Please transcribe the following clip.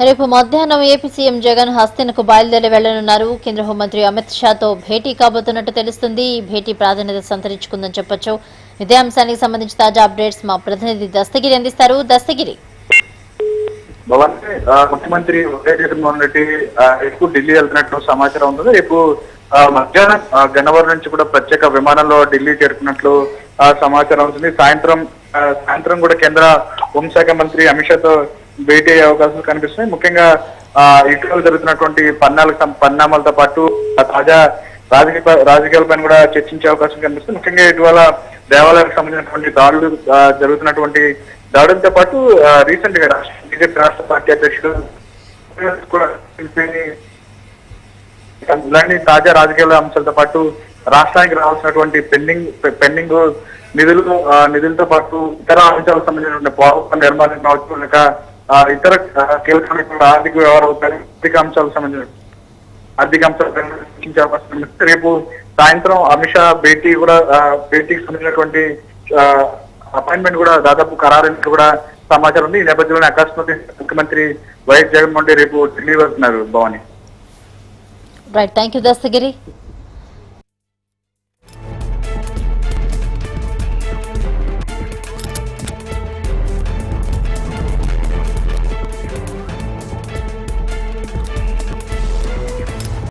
రేపు మధ్యాహ్నం AP CM Jagan హస్తినకు బయలుదేరి వెళ్లనున్నారు కేంద్ర హోంమంత్రి అమిత్ షాతో భేటీ కాబోతున్నట్టు తెలుస్తుంది ఈ భేటీ ప్రాధాన్యత సంతరించుకుందని చెప్పొచ్చు ఇదే అంశానికి సంబంధించి తాజా అప్డేట్స్ మా ప్రతినిధి దస్తగిరి అందిస్తారు దస్తగిరి భవన్ ఆ, ముఖ్యమంత్రి వైఎస్ జగన్మోహన్ రెడ్డి ఆ, రేపు ఢిల్లీ వెళ్తున్నట్లు సమాచారం ఉంది రేపు ఆ, మధ్యాహ్నం ఆ, గన్నవరం నుంచి కూడా ప్రత్యేక విమానంలో ఢిల్లీ చేరుకున్నట్లు ఆ, సమాచారం ఉంటుంది సాయంత్రం ఆ, సాయంత్రం కూడా కేంద్ర హోంశాఖ మంత్రి అమిత్ షాతో భేటీ అయ్యే అవకాశాలు కనిపిస్తున్నాయి ముఖ్యంగా ఆ, ఇటీవల జరుగుతున్నటువంటి పరిణామాలకు సం- పరిణామాలతో పాటు ఆ, తాజా రాజకీయ రాజకీయాలపైన కూడా చర్చించే అవకాశం కనిపిస్తుంది ముఖ్యంగా ఇటీవల దేవాలయాలకు సంబంధించినటువంటి దాడులు ఆ, జరుగుతున్నటువంటి దాడులతో పాటు రీసెంట్ గా రాష్ట్ర బీజేపీ రాష్ట్ర పార్టీ అధ్యక్షుడు కూడా పిలిపిని ఇలాంటి తాజా రాజకీయాల అంశాలతో పాటు రాష్ట్రానికి రావాల్సినటువంటి పెండింగ్ పెండింగ్ నిధులు ఆ, నిధులతో పాటు ఇతర అంశాలకు సంబంధించినటువంటి పోలవరం నిర్మాణం కావచ్చు లేక ఆ, ఇతర ఆ, కీలకమైనటువంటి ఆర్థిక వ్యవహారాలు ఆర్థిక అంశాలకు సంబంధించిన ఆర్థిక అంశాలపై చర్చించే అవకాశం ఉంది. రేపు సాయంత్రం అమిత్ షా భేటీ కూడా ఆ, భేటీకి సంబంధించినటువంటి అపాయింట్మెంట్ కూడా దాదాపు ఖరారైనట్టు కూడా సమాచారం ఉంది ఈ నేపథ్యంలో అకస్మాత్ ముఖ్యమంత్రి వైఎస్ జగన్మోహన్ రెడ్డి రేపు ఢిల్లీ వెళ్తున్నారు Bhavani right thank you Dastagiri